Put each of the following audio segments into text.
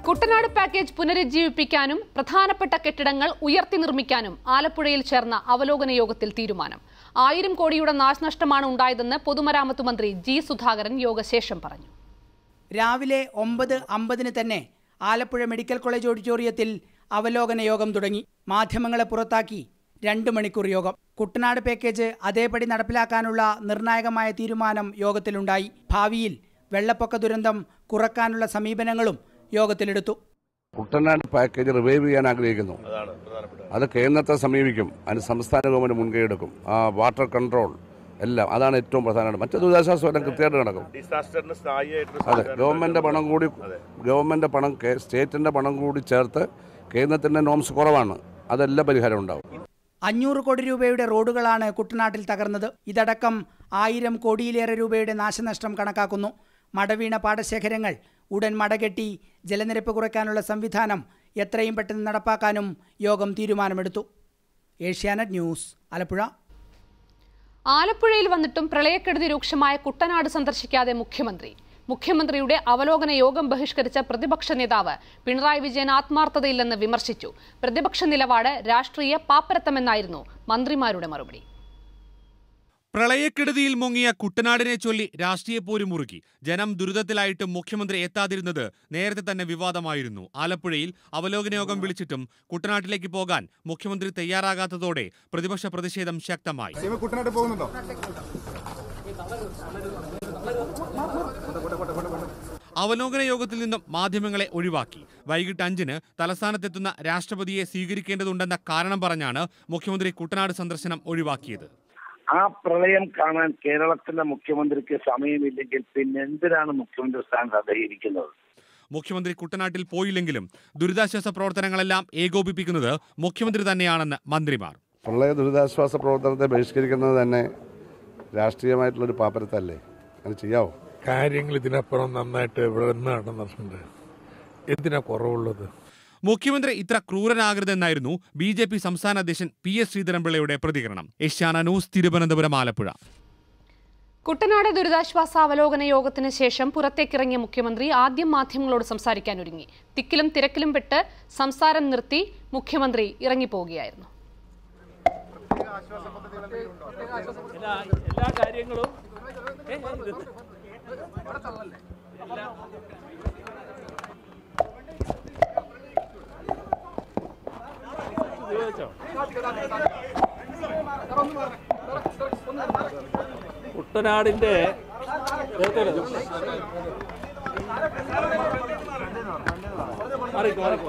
Kuttanad package പുനരുജ്ജീവിപ്പിക്കാനും പ്രധാനപ്പെട്ട കെട്ടിടങ്ങൾ ഉയർത്തി നിർമ്മിക്കാനും ആലപ്പുഴയിൽ ചേർന്ന അവലോകന യോഗത്തിൽ തീരുമാനം ആയിരം കോടിയുടെ നാശനഷ്ടമാണ് ഉണ്ടായതെന്ന് പൊതുമരാമത്ത് മന്ത്രി ജി സുധാകരൻ യോഗശേഷം പറഞ്ഞു രാവിലെ ഒമ്പത് അമ്പതിന് തന്നെ ആലപ്പുഴ മെഡിക്കൽ കോളേജ് ഓഡിറ്റോറിയത്തിൽ അവലോകന യോഗം തുടങ്ങി മാധ്യമങ്ങളെ പുറത്താക്കി രണ്ട് മണിക്കൂർ യോഗം കുട്ടനാട് പാക്കേജ് അതേപടി നടപ്പിലാക്കാനുള്ള നിർണായകമായ തീരുമാനം യോഗത്തിലുണ്ടായി ഭാവിയിൽ വെള്ളപ്പൊക്ക ദുരന്തം കുറക്കാനുള്ള സമീപനങ്ങളും യോഗത്തിലെടുത്തു കുട്ടനാട് പാക്കേജ് റിവൈവ് ചെയ്യാൻ ആഗ്രഹിക്കുന്നു അത് കേന്ദ്രത്തെ സമീപിക്കും അതിന് സംസ്ഥാന ഗവൺമെന്റ് മുൻകൈ എടുക്കും ആ വാട്ടർ കൺട്രോൾ എല്ലാം അതാണ് ഏറ്റവും പ്രധാനമാണ് മറ്റു ദുരിതാശ്വാസം എല്ലാം കൃത്യമായിട്ട് നടക്കും ഡിസാസ്റ്ററിന് സ്ഥായിയായിട്ട് അതെ ഗവൺമെന്റ് പണം കൂടി ഗവൺമെന്റ് പണം കേ- സ്റ്റേറ്റിന്റെ പണം കൂടി ചേർത്ത് കേന്ദ്രത്തിന്റെ നോംസ് കുറവാണ് അതെല്ലാം പരിഹാരം ഉണ്ടാവും അഞ്ഞൂറ് കോടി രൂപയുടെ റോഡുകളാണ് കുട്ടനാട്ടിൽ തകർന്നത് ഇതടക്കം ആയിരം കോടിയിലേറെ രൂപയുടെ നാശനഷ്ടം കണക്കാക്കുന്നു മടവീണ പാടശേഖരങ്ങൾ ഉടൻ മടകെട്ടി ജലനിരപ്പ് കുറയ്ക്കാനുള്ള സംവിധാനം എത്രയും പെട്ടെന്ന് നടപ്പാക്കാനും യോഗം തീരുമാനമെടുത്തു ഏഷ്യാനെറ്റ് ന്യൂസ് ആലപ്പുഴ ആലപ്പുഴയിൽ വന്നിട്ടും പ്രളയക്കെടുതി രൂക്ഷമായ കുട്ടനാട് സന്ദർശിക്കാതെ മുഖ്യമന്ത്രി മുഖ്യമന്ത്രിയുടെ അവലോകന യോഗം ബഹിഷ്കരിച്ച പ്രതിപക്ഷ നേതാവ് പിണറായി വിജയൻ ആത്മാർത്ഥതയില്ലെന്ന് വിമർശിച്ചു പ്രതിപക്ഷ നിലപാട് രാഷ്ട്രീയ പാപ്പരത്തമെന്നായിരുന്നു മന്ത്രിമാരുടെ മറുപടി പ്രളയക്കെടുതിയിൽ മുങ്ങിയ കുട്ടനാടിനെ ചൊല്ലി രാഷ്ട്രീയ പോര് മുറുക്കി ജനം ദുരിതത്തിലായിട്ടും മുഖ്യമന്ത്രി എത്താതിരുന്നത് നേരത്തെ തന്നെ വിവാദമായിരുന്നു ആലപ്പുഴയിൽ അവലോകന യോഗം വിളിച്ചിട്ടും കുട്ടനാട്ടിലേക്ക് പോകാൻ മുഖ്യമന്ത്രി തയ്യാറാകാത്തതോടെ പ്രതിപക്ഷ പ്രതിഷേധം ശക്തമായി കുട്ടനാട്ട് പോകുന്നുണ്ടോ അവലോകന യോഗത്തിൽ നിന്നും മാധ്യമങ്ങളെ ഒഴിവാക്കി വൈകിട്ട് അഞ്ചിന് തലസ്ഥാനത്തെത്തുന്ന രാഷ്ട്രപതിയെ സ്വീകരിക്കേണ്ടതുണ്ടെന്ന കാരണം പറഞ്ഞാണ് മുഖ്യമന്ത്രി കുട്ടനാട് സന്ദർശനം ഒഴിവാക്കിയത് ആ പ്രളയം കാണാൻ കേരളത്തിലെ മുഖ്യമന്ത്രിക്ക് സമയമില്ലെങ്കിൽ പിന്നെ എന്തിനാണ് മുഖ്യമന്ത്രി സ്ഥാനത്ത് അദ്ദേഹം ഇരിക്കുന്നത് മുഖ്യമന്ത്രി കുട്ടനാട്ടിൽ പോയില്ലെങ്കിലും ദുരിതാശ്വാസ പ്രവർത്തനങ്ങളെല്ലാം ഏകോപിപ്പിക്കുന്നത് മുഖ്യമന്ത്രി തന്നെയാണെന്ന് മന്ത്രിമാർ പ്രളയ ദുരിതാശ്വാസ പ്രവർത്തനത്തെ ബഹിഷ്കരിക്കുന്നത് തന്നെ രാഷ്ട്രീയമായിട്ടുള്ളൊരു പാപ്പരത്തല്ലേ അങ്ങനെ ചെയ്യാവോ കാര്യങ്ങൾ ഇതിനപ്പുറം നന്നായിട്ട് ഇവിടെ നിന്ന് നടന്നിട്ടുണ്ട് എന്തിനാ കുറവുള്ളത് മുഖ്യമന്ത്രി ഇത്ര ക്രൂരനാകരുതെന്നായിരുന്നു ബി ജെ പി സംസ്ഥാന അധ്യക്ഷൻ പി എസ് ശ്രീധരൻപിള്ളയുടെ പ്രതികരണം ഏഷ്യാന ന്യൂസ് തിരുവനന്തപുരം ആലപ്പുഴ കുട്ടനാട് ദുരിതാശ്വാസ അവലോകന യോഗത്തിന് ശേഷം പുറത്തേക്കിറങ്ങിയ മുഖ്യമന്ത്രി ആദ്യം മാധ്യമങ്ങളോട് സംസാരിക്കാൻ ഒരുങ്ങി തിക്കിലും തിരക്കിലും പെട്ട് സംസാരം നിർത്തി മുഖ്യമന്ത്രി ഇറങ്ങിപ്പോവുകയായിരുന്നു എല്ലാ കാര്യങ്ങളും കുട്ടനാടിന്റെ മാറിക്കോ മാറിക്കോ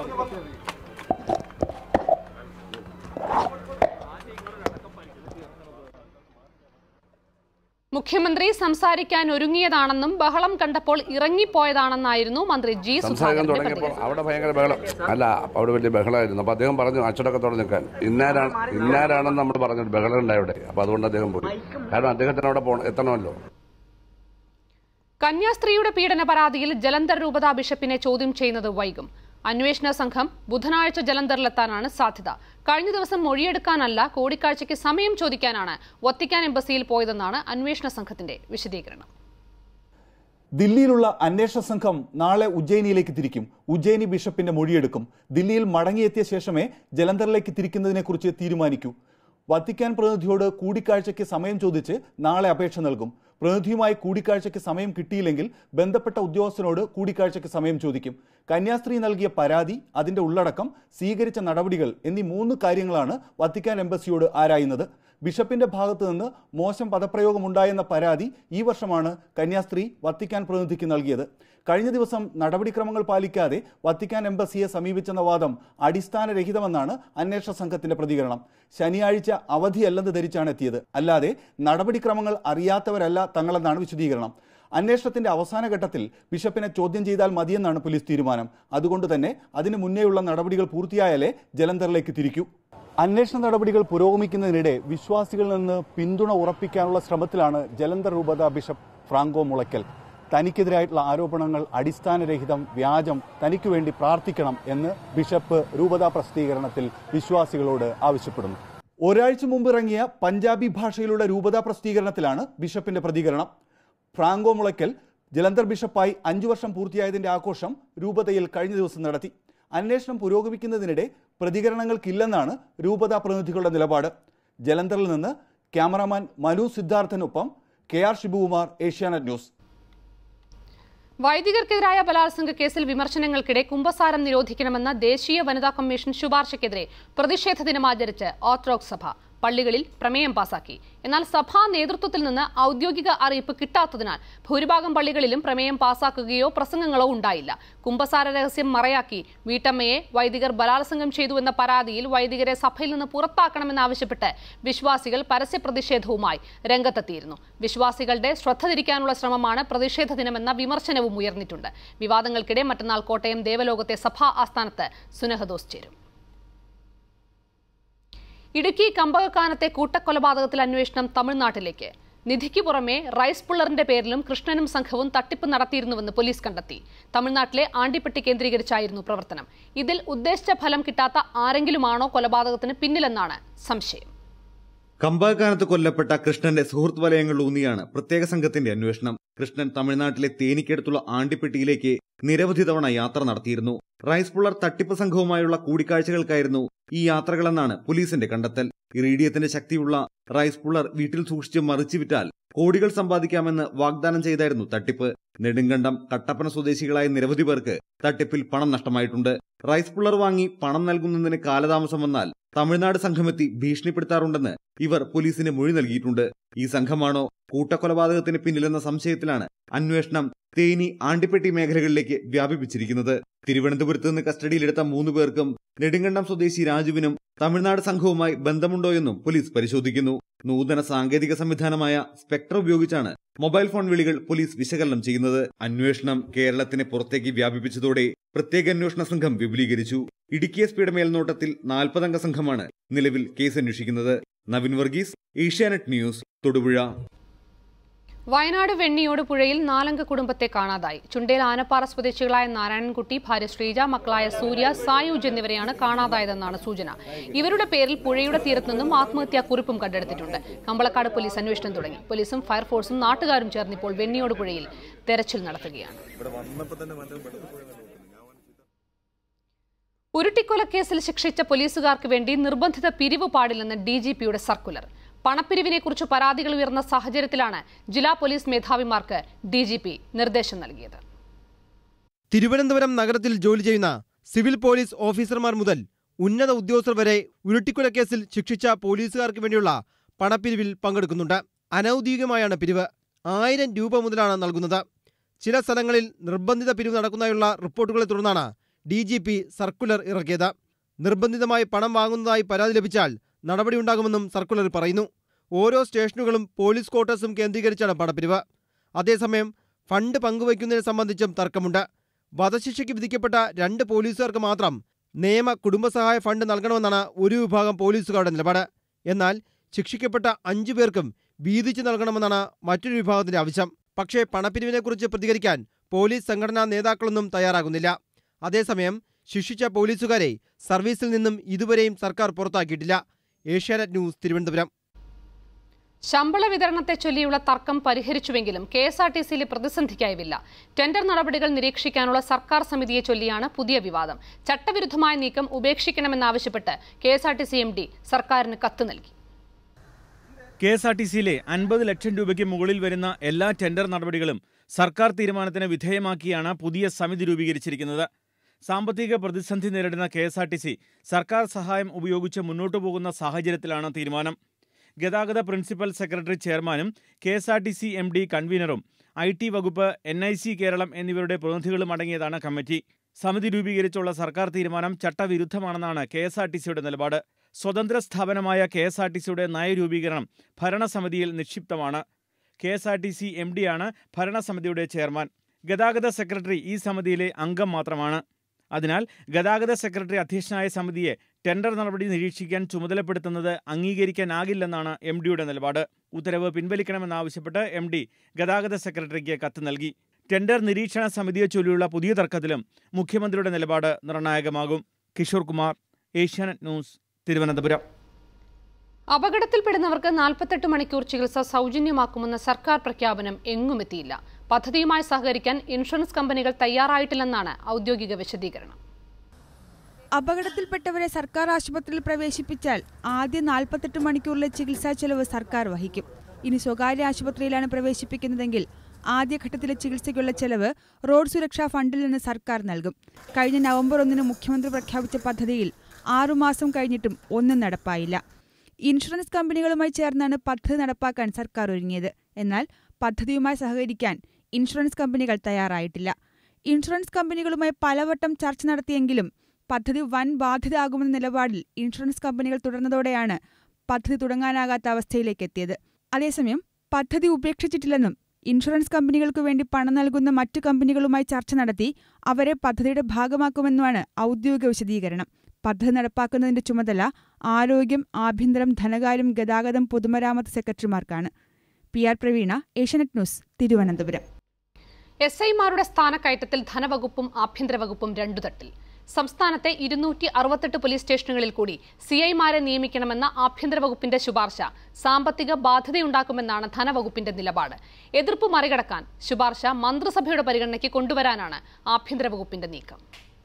മുഖ്യമന്ത്രി സംസാരിക്കാൻ ഒരുങ്ങിയതാണെന്നും ബഹളം കണ്ടപ്പോൾ ഇറങ്ങിപ്പോയതാണെന്നായിരുന്നു മന്ത്രി ജി സംസാരിക്കാൻ സുധാകരന്റെ തുടങ്ങിയപ്പോൾ പ്രതികരണം അവിടെ ഭയങ്കര ബഹളം അല്ല അവിടെ വലിയ ബഹളമായിരുന്നു അപ്പൊ അദ്ദേഹം പറഞ്ഞു അച്ചടക്കത്തോടെ നിൽക്കാൻ ഇന്നാരാണ് ഇന്നാരാണെന്ന് നമ്മൾ പറഞ്ഞു ബഹളം ഉണ്ടായി അവിടെ അപ്പൊ അതുകൊണ്ട് അദ്ദേഹം പോയി കാരണം അദ്ദേഹത്തിന് അവിടെ പോകണം എത്തണമല്ലോ കന്യാസ്ത്രീയുടെ പീഡന പരാതിയിൽ ജലന്ധർ രൂപതാ ബിഷപ്പിനെ ചോദ്യം ചെയ്യുന്നത് വൈകും അന്വേഷണ സംഘം ബുധനാഴ്ച ജലന്ധറിലെത്താനാണ് സാധ്യത കഴിഞ്ഞ ദിവസം മൊഴിയെടുക്കാനല്ല കൂടിക്കാഴ്ചയ്ക്ക് സമയം ചോദിക്കാനാണ് വത്തിക്കാൻ എംബസിയിൽ പോയതെന്നാണ് അന്വേഷണ സംഘത്തിന്റെ വിശദീകരണം ദില്ലിയിലുള്ള അന്വേഷണ സംഘം നാളെ ഉജ്ജയിനിയിലേക്ക് തിരിക്കും ഉജ്ജയിനി ബിഷപ്പിന്റെ മൊഴിയെടുക്കും ദില്ലിയിൽ മടങ്ങിയെത്തിയ ശേഷമേ ജലന്ധറിലേക്ക് തിരിക്കുന്നതിനെക്കുറിച്ച് തീരുമാനിക്കൂ വത്തിക്കാൻ പ്രതിനിധിയോട് കൂടിക്കാഴ്ചയ്ക്ക് സമയം ചോദിച്ച് നാളെ അപേക്ഷ നൽകും പ്രതിനിധിയുമായി കൂടിക്കാഴ്ചയ്ക്ക് സമയം കിട്ടിയില്ലെങ്കിൽ ബന്ധപ്പെട്ട ഉദ്യോഗസ്ഥനോട് കൂടിക്കാഴ്ചയ്ക്ക് സമയം ചോദിക്കും കന്യാസ്ത്രീ നൽകിയ പരാതി അതിന്റെ ഉള്ളടക്കം സ്വീകരിച്ച നടപടികൾ എന്നീ മൂന്ന് കാര്യങ്ങളാണ് വത്തിക്കാൻ എംബസിയോട് ആരായുന്നത് ബിഷപ്പിന്റെ ഭാഗത്തു നിന്ന് മോശം പദപ്രയോഗമുണ്ടായെന്ന പരാതി ഈ വർഷമാണ് കന്യാസ്ത്രീ വത്തിക്കാൻ പ്രതിനിധിക്ക് നൽകിയത് കഴിഞ്ഞ ദിവസം നടപടിക്രമങ്ങൾ പാലിക്കാതെ വത്തിക്കാൻ എംബസിയെ സമീപിച്ചെന്ന വാദം അടിസ്ഥാനരഹിതമെന്നാണ് അന്വേഷണ സംഘത്തിന്റെ പ്രതികരണം ശനിയാഴ്ച അവധിയല്ലെന്ന് ധരിച്ചാണ് എത്തിയത് അല്ലാതെ നടപടിക്രമങ്ങൾ അറിയാത്തവരല്ല തങ്ങളെന്നാണ് വിശദീകരണം അന്വേഷണത്തിന്റെ അവസാന ഘട്ടത്തിൽ ബിഷപ്പിനെ ചോദ്യം ചെയ്താൽ മതിയെന്നാണ് പോലീസ് തീരുമാനം അതുകൊണ്ട് തന്നെ അതിനു മുന്നേയുള്ള നടപടികൾ പൂർത്തിയായാലേ ജലന്ധറിലേക്ക് തിരിക്കൂ അന്വേഷണ നടപടികൾ പുരോഗമിക്കുന്നതിനിടെ വിശ്വാസികളിൽ നിന്ന് പിന്തുണ ഉറപ്പിക്കാനുള്ള ശ്രമത്തിലാണ് ജലന്ധർ രൂപത ബിഷപ്പ് ഫ്രാങ്കോ മുളയ്ക്കൽ തനിക്കെതിരായിട്ടുള്ള ആരോപണങ്ങൾ അടിസ്ഥാനരഹിതം വ്യാജം തനിക്കു വേണ്ടി പ്രാർത്ഥിക്കണം എന്ന് ബിഷപ്പ് രൂപതാ പ്രസിദ്ധീകരണത്തിൽ വിശ്വാസികളോട് ആവശ്യപ്പെടുന്നു ഒരാഴ്ച മുമ്പ് ഇറങ്ങിയ പഞ്ചാബി ഭാഷയിലുള്ള രൂപതാ പ്രസിദ്ധീകരണത്തിലാണ് ബിഷപ്പിന്റെ പ്രതികരണം ഫ്രാങ്കോ മുളയ്ക്കൽ ജലന്ധർ ബിഷപ്പായി അഞ്ചു വർഷം പൂർത്തിയായതിന്റെ ആഘോഷം രൂപതയിൽ കഴിഞ്ഞ ദിവസം നടത്തി അന്വേഷണം പുരോഗമിക്കുന്നതിനിടെ പ്രതികരണങ്ങൾക്കില്ലെന്നാണ് രൂപത പ്രതിനിധികളുടെ നിലപാട് ജലന്ധറിൽ നിന്ന് ക്യാമറാമാൻ മനു സിദ്ധാർത്ഥനൊപ്പം K R Shibukumar Asianet news വൈദികർക്കെതിരായ ബലാത്സംഗ കേസിൽ വിമർശനങ്ങൾക്കിടെ കുംഭസാരം നിരോധിക്കണമെന്ന ദേശീയ വനിതാ കമ്മീഷൻ ശുപാർശയ്ക്കെതിരെ പ്രതിഷേധ ദിനം ആചരിച്ച് ഓർത്തഡോക്സ് സഭ പള്ളികളിൽ പ്രമേയം പാസാക്കി എന്നാൽ സഭാ നേതൃത്വത്തിൽ നിന്ന് ഔദ്യോഗിക അറിയിപ്പ് കിട്ടാത്തതിനാൽ ഭൂരിഭാഗം പള്ളികളിലും പ്രമേയം പാസാക്കുകയോ പ്രസംഗങ്ങളോ ഉണ്ടായില്ല കുംഭസാര രഹസ്യം മറയാക്കി വീട്ടമ്മയെ വൈദികർ ബലാത്സംഗം ചെയ്തുവെന്ന പരാതിയിൽ വൈദികരെ സഭയിൽ നിന്ന് പുറത്താക്കണമെന്നാവശ്യപ്പെട്ട് വിശ്വാസികൾ പരസ്യ പ്രതിഷേധവുമായി രംഗത്തെത്തിയിരുന്നു വിശ്വാസികളുടെ ശ്രദ്ധ തിരിക്കാനുള്ള ശ്രമമാണ് പ്രതിഷേധ ദിനമെന്ന വിമർശനവും ഉയർന്നിട്ടുണ്ട് വിവാദങ്ങൾക്കിടെ മറ്റന്നാൾ കോട്ടയം ദേവലോകത്തെ സഭാ ആസ്ഥാനത്ത് സുനഹദോസ് ചേരും ഇടുക്കി കമ്പകക്കാനത്തെ കൂട്ടക്കൊലപാതകത്തിൽ അന്വേഷണം തമിഴ്നാട്ടിലേക്ക് നിധിക്ക് പുറമെ റൈസ് പുള്ളറിന്റെ പേരിലും കൃഷ്ണനും സംഘവും തട്ടിപ്പ് നടത്തിയിരുന്നുവെന്ന് പോലീസ് കണ്ടെത്തി തമിഴ്നാട്ടിലെ ആണ്ടിപ്പെട്ടി കേന്ദ്രീകരിച്ചായിരുന്നു പ്രവർത്തനം ഇതിൽ ഉദ്ദേശിച്ച ഫലം കിട്ടാത്ത ആരെങ്കിലുമാണോ കൊലപാതകത്തിന് പിന്നിലെന്നാണ് സംശയം കമ്പാക്കാനത്ത് കൊല്ലപ്പെട്ട കൃഷ്ണന്റെ സുഹൃത്ത് വലയങ്ങളിലൂന്നിയാണ് പ്രത്യേക സംഘത്തിന്റെ അന്വേഷണം കൃഷ്ണൻ തമിഴ്നാട്ടിലെ തേനിക്കടുത്തുള്ള ആണ്ടിപ്പെട്ടിയിലേക്ക് നിരവധി തവണ യാത്ര നടത്തിയിരുന്നു റൈസ് പുള്ളർ തട്ടിപ്പ് സംഘവുമായുള്ള കൂടിക്കാഴ്ചകൾക്കായിരുന്നു ഈ യാത്രകളെന്നാണ് പോലീസിന്റെ കണ്ടെത്തൽ ഇറീഡിയത്തിന്റെ ശക്തിയുള്ള റൈസ് പുള്ളർ വീട്ടിൽ സൂക്ഷിച്ച് മറിച്ചു വിറ്റാൽ കോടികൾ സമ്പാദിക്കാമെന്ന് വാഗ്ദാനം ചെയ്തായിരുന്നു തട്ടിപ്പ് നെടുങ്കണ്ടം കട്ടപ്പന സ്വദേശികളായ നിരവധി പേർക്ക് തട്ടിപ്പിൽ പണം നഷ്ടമായിട്ടുണ്ട് റൈസ് പുള്ളർ വാങ്ങി പണം നൽകുന്നതിന് കാലതാമസം വന്നാൽ തമിഴ്നാട് സംഘമെത്തി ഭീഷണിപ്പെടുത്താറുണ്ടെന്ന് ഇവർ പോലീസിന് മൊഴി നൽകിയിട്ടുണ്ട് ഈ സംഘമാണോ കൂട്ടക്കൊലപാതകത്തിന് പിന്നിലെന്ന സംശയത്തിലാണ് അന്വേഷണം തേനി ആണ്ടിപ്പെട്ടി മേഖലകളിലേക്ക് വ്യാപിപ്പിച്ചിരിക്കുന്നത് തിരുവനന്തപുരത്ത് നിന്ന് കസ്റ്റഡിയിലെടുത്ത മൂന്ന് പേർക്കും നെടുങ്കണ്ടം സ്വദേശി രാജുവിനും തമിഴ്നാട് സംഘവുമായി ബന്ധമുണ്ടോയെന്നും പോലീസ് പരിശോധിക്കുന്നു നൂതന സാങ്കേതിക സംവിധാനമായ സ്പെക്ട്ര ഉപയോഗിച്ചാണ് മൊബൈൽ ഫോൺ വിളികൾ പോലീസ് വിശകലനം ചെയ്യുന്നത് അന്വേഷണം കേരളത്തിന് പുറത്തേക്ക് വ്യാപിപ്പിച്ചതോടെ പ്രത്യേക അന്വേഷണ സംഘം വിപുലീകരിച്ചു ഇടുക്കി എസ് പിയുടെ മേൽനോട്ടത്തിൽ നാൽപ്പതംഗ സംഘമാണ് നിലവിൽ കേസ് അന്വേഷിക്കുന്നത് നവിൻ വർഗീസ് ഏഷ്യാനെറ്റ് ന്യൂസ് തൊടുപുഴ വയനാട് വെണ്ണിയോട് പുഴയിൽ നാലംഗ കുടുംബത്തെ കാണാതായി ചുണ്ടേൽ ആനപ്പാറ സ്വദേശികളായ നാരായണൻകുട്ടി ഭാര്യ ശ്രീജ മക്കളായ സൂര്യ സായൂജ് എന്നിവരെയാണ് കാണാതായതെന്നാണ് സൂചന ഇവരുടെ പേരിൽ പുഴയുടെ തീരത്തു നിന്നും ആത്മഹത്യാ കുറിപ്പും കണ്ടെടുത്തിട്ടുണ്ട് കമ്പളക്കാട് പോലീസ് അന്വേഷണം തുടങ്ങി പോലീസും ഫയർഫോഴ്സും നാട്ടുകാരും ചേർന്ന് ഇപ്പോൾ വെണ്ണിയോട് പുഴയിൽ തെരച്ചിൽ നടത്തുകയാണ് ഉരുട്ടിക്കൊലക്കേസിൽ ശിക്ഷിച്ച പോലീസുകാർക്ക് വേണ്ടി നിർബന്ധിത പിരിവ് പാടില്ലെന്ന് ഡി ജി പിയുടെ സർക്കുലർ പണപ്പിരിവിനെക്കുറിച്ച് പരാതികൾ ഉയർന്ന സാഹചര്യത്തിലാണ് ജില്ലാ പോലീസ് മേധാവിമാർക്ക് ഡി ജി പി നിർദ്ദേശം നൽകിയത് തിരുവനന്തപുരം നഗരത്തിൽ ജോലി ചെയ്യുന്ന സിവിൽ പോലീസ് ഓഫീസർമാർ മുതൽ ഉന്നത ഉദ്യോഗസ്ഥർ വരെ ഉരുട്ടിക്കൊലക്കേസിൽ ശിക്ഷിച്ച പോലീസുകാർക്ക് വേണ്ടിയുള്ള പണപ്പിരിവിൽ പങ്കെടുക്കുന്നുണ്ട് അനൌദ്യോഗികമായാണ് പിരിവ് ആയിരം രൂപ മുതലാണ് നൽകുന്നത് ചില സ്ഥലങ്ങളിൽ നിർബന്ധിത പിരിവ് നടക്കുന്നതായുള്ള റിപ്പോർട്ടുകളെ തുടർന്നാണ് ഡി ജി പി സർക്കുലർ ഇറക്കിയത് നിർബന്ധിതമായി പണം വാങ്ങുന്നതായി പരാതി ലഭിച്ചാൽ നടപടിയുണ്ടാകുമെന്നും സർക്കുലർ പറയുന്നു ഓരോ സ്റ്റേഷനുകളും പോലീസ് ക്വാർട്ടേഴ്സും കേന്ദ്രീകരിച്ചാണ് പണപ്പിരിവ് അതേസമയം ഫണ്ട് പങ്കുവയ്ക്കുന്നതിനെ സംബന്ധിച്ചും തർക്കമുണ്ട് വധശിക്ഷയ്ക്ക് വിധിക്കപ്പെട്ട രണ്ട് പോലീസുകാർക്ക് മാത്രം നിയമ കുടുംബസഹായ ഫണ്ട് നൽകണമെന്നാണ് ഒരു വിഭാഗം പോലീസുകാരുടെ നിലപാട് എന്നാൽ ശിക്ഷിക്കപ്പെട്ട അഞ്ചു പേർക്കും വീതിച്ചു നൽകണമെന്നാണ് മറ്റൊരു വിഭാഗത്തിന്റെ ആവശ്യം പക്ഷേ പണപ്പിരിവിനെക്കുറിച്ച് പ്രതികരിക്കാൻ പോലീസ് സംഘടനാ നേതാക്കളൊന്നും തയ്യാറാകുന്നില്ല അതേസമയം ശിക്ഷിച്ച പോലീസുകാരെ സർവീസിൽ നിന്നും ഇതുവരെയും സർക്കാർ പുറത്താക്കിയിട്ടില്ല ഏഷ്യാനെറ്റ് ന്യൂസ് തിരുവനന്തപുരം ശമ്പള വിതരണത്തെ ചൊല്ലിയുള്ള തർക്കം പരിഹരിച്ചുവെങ്കിലും കെ എസ് ആർ ടി സിയിലെ പ്രതിസന്ധിക്കായില്ല ടെൻഡർ നടപടികൾ നിരീക്ഷിക്കാനുള്ള സർക്കാർ സമിതിയെ ചൊല്ലിയാണ് പുതിയ വിവാദം ചട്ടവിരുദ്ധമായ നീക്കം ഉപേക്ഷിക്കണമെന്നാവശ്യപ്പെട്ട് K S R T C M D സർക്കാരിന് കത്ത് നൽകി കെ എസ് ആർ ടി സിയിലെ അൻപത് ലക്ഷം രൂപയ്ക്ക് മുകളിൽ വരുന്ന എല്ലാ ടെൻഡർ നടപടികളും സർക്കാർ തീരുമാനത്തിന് വിധേയമാക്കിയാണ് പുതിയ സമിതി രൂപീകരിച്ചിരിക്കുന്നത് സാമ്പത്തിക പ്രതിസന്ധി നേരിടുന്ന K S R T C സർക്കാർ സഹായം ഉപയോഗിച്ച് മുന്നോട്ടു പോകുന്ന സാഹചര്യത്തിലാണ് തീരുമാനം ഗതാഗത പ്രിൻസിപ്പൽ സെക്രട്ടറി ചെയർമാനും K S R T C M D കൺവീനറും ഐ ടി വകുപ്പ് എൻ ഐ സി കേരളം എന്നിവരുടെ പ്രതിനിധികളും അടങ്ങിയതാണ് കമ്മിറ്റി സമിതി രൂപീകരിച്ചുള്ള സർക്കാർ തീരുമാനം ചട്ടവിരുദ്ധമാണെന്നാണ് കെ എസ് ആർ ടി സിയുടെ നിലപാട് സ്വതന്ത്ര സ്ഥാപനമായ കെ എസ് ആർ ടി സിയുടെ നയരൂപീകരണം ഭരണസമിതിയിൽ നിക്ഷിപ്തമാണ് K S R T C M ഡിയാണ് ഭരണസമിതിയുടെ ചെയർമാൻ ഗതാഗത സെക്രട്ടറി ഈ സമിതിയിലെ അംഗം മാത്രമാണ് അതിനാൽ ഗതാഗത സെക്രട്ടറി അധ്യക്ഷനായ സമിതിയെ ടെൻഡർ നടപടി നിരീക്ഷിക്കാൻ ചുമതലപ്പെടുത്തുന്നത് അംഗീകരിക്കാനാകില്ലെന്നാണ് എം ഡിയുടെ നിലപാട് ഉത്തരവ് പിൻവലിക്കണമെന്നാവശ്യപ്പെട്ട് എം ഡി ഗതാഗത സെക്രട്ടറിക്ക് കത്ത് നൽകി ടെൻഡർ നിരീക്ഷണ സമിതിയെ ചൊല്ലിയുള്ള പുതിയ തർക്കത്തിലും മുഖ്യമന്ത്രിയുടെ നിലപാട് നിർണായകമാകും കിഷോർ കുമാർ ഏഷ്യാനെറ്റ് ന്യൂസ് തിരുവനന്തപുരം അപകടത്തിൽപ്പെടുന്നവർക്ക് നാൽപ്പത്തെട്ട് മണിക്കൂർ ചികിത്സ സൗജന്യമാക്കുമെന്ന സർക്കാർ പ്രഖ്യാപനം എങ്ങുമെത്തിയില്ല പദ്ധതിയുമായി സഹകരിക്കാൻ ഇൻഷുറൻസ് കമ്പനികൾ തയ്യാറായിട്ടില്ലെന്നാണ് ഔദ്യോഗിക വിശദീകരണം അപകടത്തിൽപ്പെട്ടവരെ സർക്കാർ ആശുപത്രിയിൽ പ്രവേശിപ്പിച്ചാൽ ആദ്യ നാൽപ്പത്തെട്ട് മണിക്കൂറിലെ ചികിത്സാ ചെലവ് സർക്കാർ വഹിക്കും ഇനി സ്വകാര്യ ആശുപത്രിയിലാണ് പ്രവേശിപ്പിക്കുന്നതെങ്കിൽ ആദ്യഘട്ടത്തിലെ ചികിത്സയ്ക്കുള്ള ചെലവ് റോഡ് സുരക്ഷാ ഫണ്ടിൽ നിന്ന് സർക്കാർ നൽകും കഴിഞ്ഞ നവംബർ ഒന്നിന് മുഖ്യമന്ത്രി പ്രഖ്യാപിച്ച പദ്ധതിയിൽ ആറുമാസം കഴിഞ്ഞിട്ടും ഒന്നും നടപ്പായില്ല ഇൻഷുറൻസ് കമ്പനികളുമായി ചേർന്നാണ് പദ്ധതി നടപ്പാക്കാൻ സർക്കാർ ഒരുങ്ങിയത് എന്നാൽ പദ്ധതിയുമായി സഹകരിക്കാൻ ഇൻഷുറൻസ് കമ്പനികൾ തയ്യാറായിട്ടില്ല ഇൻഷുറൻസ് കമ്പനികളുമായി പലവട്ടം ചർച്ച നടത്തിയെങ്കിലും പദ്ധതി വൻ ബാധ്യതയാകുമെന്ന നിലപാടിൽ ഇൻഷുറൻസ് കമ്പനികൾ തുടർന്നതോടെയാണ് പദ്ധതി തുടങ്ങാനാകാത്ത അവസ്ഥയിലേക്ക് എത്തിയത് അതേസമയം പദ്ധതി ഉപേക്ഷിച്ചിട്ടില്ലെന്നും ഇൻഷുറൻസ് കമ്പനികൾക്കു വേണ്ടി പണം നൽകുന്ന മറ്റു കമ്പനികളുമായി ചർച്ച നടത്തി അവരെ പദ്ധതിയുടെ ഭാഗമാക്കുമെന്നുമാണ് ഔദ്യോഗിക വിശദീകരണം പദ്ധതി നടപ്പാക്കുന്നതിന്റെ ചുമതല ആരോഗ്യം ആഭ്യന്തരം ധനകാര്യം ഗതാഗതം പൊതുമരാമത്ത് സെക്രട്ടറിമാർക്കാണ് P R Praveena Asianet news Thiruvananthapuram S ഐമാരുടെ സ്ഥാനക്കയറ്റത്തിൽ ധനവകുപ്പും ആഭ്യന്തര വകുപ്പും രണ്ടു തട്ടിൽ സംസ്ഥാനത്തെ ഇരുന്നൂറ്റി അറുപത്തെട്ട് പോലീസ് സ്റ്റേഷനുകളിൽ കൂടി സി ഐമാരെ നിയമിക്കണമെന്ന ആഭ്യന്തര വകുപ്പിന്റെ ശുപാർശ സാമ്പത്തിക ബാധ്യതയുണ്ടാക്കുമെന്നാണ് ധനവകുപ്പിന്റെ നിലപാട് എതിർപ്പ് മറികടക്കാൻ ശുപാർശ മന്ത്രിസഭയുടെ പരിഗണനയ്ക്ക് കൊണ്ടുവരാനാണ് ആഭ്യന്തര വകുപ്പിന്റെ നീക്കം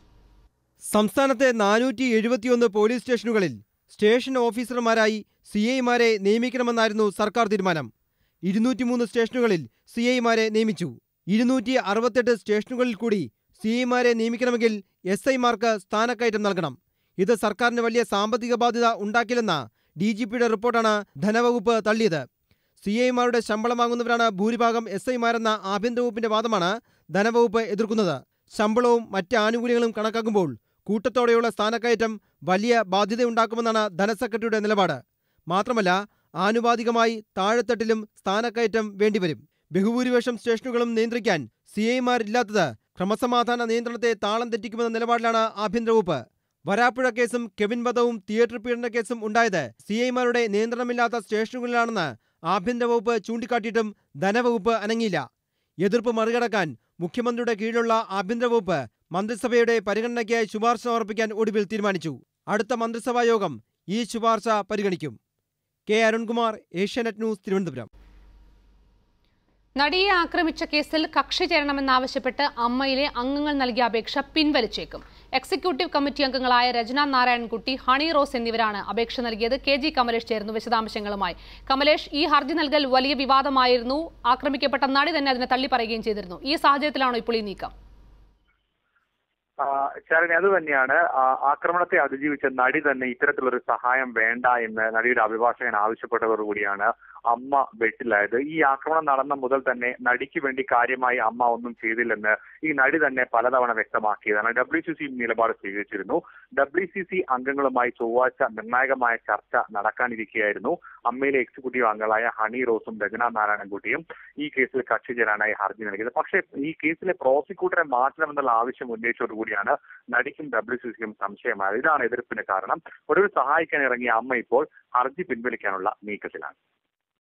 സംസ്ഥാനത്തെ നാനൂറ്റി എഴുപത്തിയൊന്ന് പോലീസ് സ്റ്റേഷനുകളിൽ സ്റ്റേഷൻ ഓഫീസർമാരായി സി ഐമാരെ നിയമിക്കണമെന്നായിരുന്നു സർക്കാർ തീരുമാനം ഇരുന്നൂറ്റിമൂന്ന് സ്റ്റേഷനുകളിൽ സി ഐമാരെ നിയമിച്ചു ഇരുന്നൂറ്റി അറുപത്തെട്ട് സ്റ്റേഷനുകളിൽ കൂടി സി ഐമാരെ നിയമിക്കണമെങ്കിൽ എസ് ഐമാർക്ക് സ്ഥാനക്കയറ്റം നൽകണം ഇത് സർക്കാരിന് വലിയ സാമ്പത്തിക ബാധ്യത ഉണ്ടാക്കില്ലെന്ന ഡി ജി പിയുടെ റിപ്പോർട്ടാണ് ധനവകുപ്പ് തള്ളിയത് സി ഐമാരുടെ ശമ്പളം വാങ്ങുന്നവരാണ് ഭൂരിഭാഗം എസ് ഐമാരെന്ന ആഭ്യന്തര വകുപ്പിന്റെ വാദമാണ് ധനവകുപ്പ് എതിർക്കുന്നത് ശമ്പളവും മറ്റ് ആനുകൂല്യങ്ങളും കണക്കാക്കുമ്പോൾ കൂട്ടത്തോടെയുള്ള സ്ഥാനക്കയറ്റം വലിയ ബാധ്യതയുണ്ടാക്കുമെന്നാണ് ധനസെക്രട്ടറിയുടെ നിലപാട് മാത്രമല്ല ആനുപാതികമായി താഴെത്തട്ടിലും സ്ഥാനക്കയറ്റം വേണ്ടിവരും ബഹുഭൂരിപക്ഷം സ്റ്റേഷനുകളും നിയന്ത്രിക്കാൻ സി ഐമാരില്ലാത്തത് ക്രമസമാധാന നിയന്ത്രണത്തെ താളം തെറ്റിക്കുമെന്ന നിലപാടിലാണ് ആഭ്യന്തര വകുപ്പ് വരാപ്പുഴ കേസും കെവിൻ വധവും തിയേറ്റർ പീഡന കേസും ഉണ്ടായത് സി ഐമാരുടെ നിയന്ത്രണമില്ലാത്ത സ്റ്റേഷനുകളിലാണെന്ന് ആഭ്യന്തര വകുപ്പ് ചൂണ്ടിക്കാട്ടിയിട്ടും ധനവകുപ്പ് അനങ്ങിയില്ല എതിർപ്പ് മറികടക്കാൻ മുഖ്യമന്ത്രിയുടെ കീഴിലുള്ള ആഭ്യന്തര വകുപ്പ് മന്ത്രിസഭയുടെ പരിഗണനയ്ക്കായി ശുപാർശ സമർപ്പിക്കാൻ ഒടുവിൽ തീരുമാനിച്ചു അടുത്ത മന്ത്രിസഭാ യോഗം ഈ ശുപാർശ പരിഗണിക്കും കെ അരുൺകുമാർ ഏഷ്യാനെറ്റ് ന്യൂസ് തിരുവനന്തപുരം നടിയെ ആക്രമിച്ച കേസിൽ കക്ഷി ചേരണമെന്നാവശ്യപ്പെട്ട് അമ്മയിലെ അംഗങ്ങൾ നൽകിയ അപേക്ഷ പിൻവലിച്ചേക്കും എക്സിക്യൂട്ടീവ് കമ്മിറ്റി അംഗങ്ങളായ രചന നാരായണൻകുട്ടി ഹണി റോസ് എന്നിവരാണ് അപേക്ഷ നൽകിയത് കെ ജി കമലേഷ് ചേർന്നു വിശദാംശങ്ങളുമായി കമലേഷ് ഈ ഹർജി നൽകൽ വലിയ വിവാദമായിരുന്നു ആക്രമിക്കപ്പെട്ട നടി തന്നെ അതിനെ തള്ളിപ്പറയുകയും ചെയ്തിരുന്നു ഈ സാഹചര്യത്തിലാണോ ഇപ്പോൾ ഈ നീക്കം ശരണി അത് തന്നെയാണ് ആ, ആക്രമണത്തെ അതിജീവിച്ച നടി തന്നെ ഇത്തരത്തിലൊരു സഹായം വേണ്ട എന്ന് നടിയുടെ അഭിഭാഷകൻ ആവശ്യപ്പെട്ടതോടുകൂടിയാണ് അമ്മ വെട്ടിലായത് ഈ ആക്രമണം നടന്ന മുതൽ തന്നെ നടിക്ക് വേണ്ടി കാര്യമായി അമ്മ ഒന്നും ചെയ്തില്ലെന്ന് ഈ നടി തന്നെ പലതവണ വ്യക്തമാക്കിയതാണ് ഡബ്ല്യു സി സി നിലപാട് സ്വീകരിച്ചിരുന്നു ഡബ്ല്യു സി സി അംഗങ്ങളുമായി ചൊവ്വാഴ്ച നിർണായകമായ ചർച്ച നടക്കാനിരിക്കുകയായിരുന്നു അമ്മയിലെ എക്സിക്യൂട്ടീവ് അംഗങ്ങളായ ഹണി റോസും രചന നാരായണൻകുട്ടിയും ഈ കേസിൽ കക്ഷി ചേരാനായി ഹർജി നൽകിയത് പക്ഷേ ഈ കേസിലെ പ്രോസിക്യൂട്ടറെ മാറ്റണമെന്നുള്ള ആവശ്യം ഉന്നയിച്ചതോടുകൂടിയാണ് നടിക്കും ഡബ്ല്യു സി സിക്കും സംശയമായത് ഇതാണ് എതിർപ്പിന് കാരണം ഒടുവിൽ സഹായിക്കാൻ ഇറങ്ങിയ അമ്മ ഇപ്പോൾ ഹർജി പിൻവലിക്കാനുള്ള നീക്കത്തിലാണ്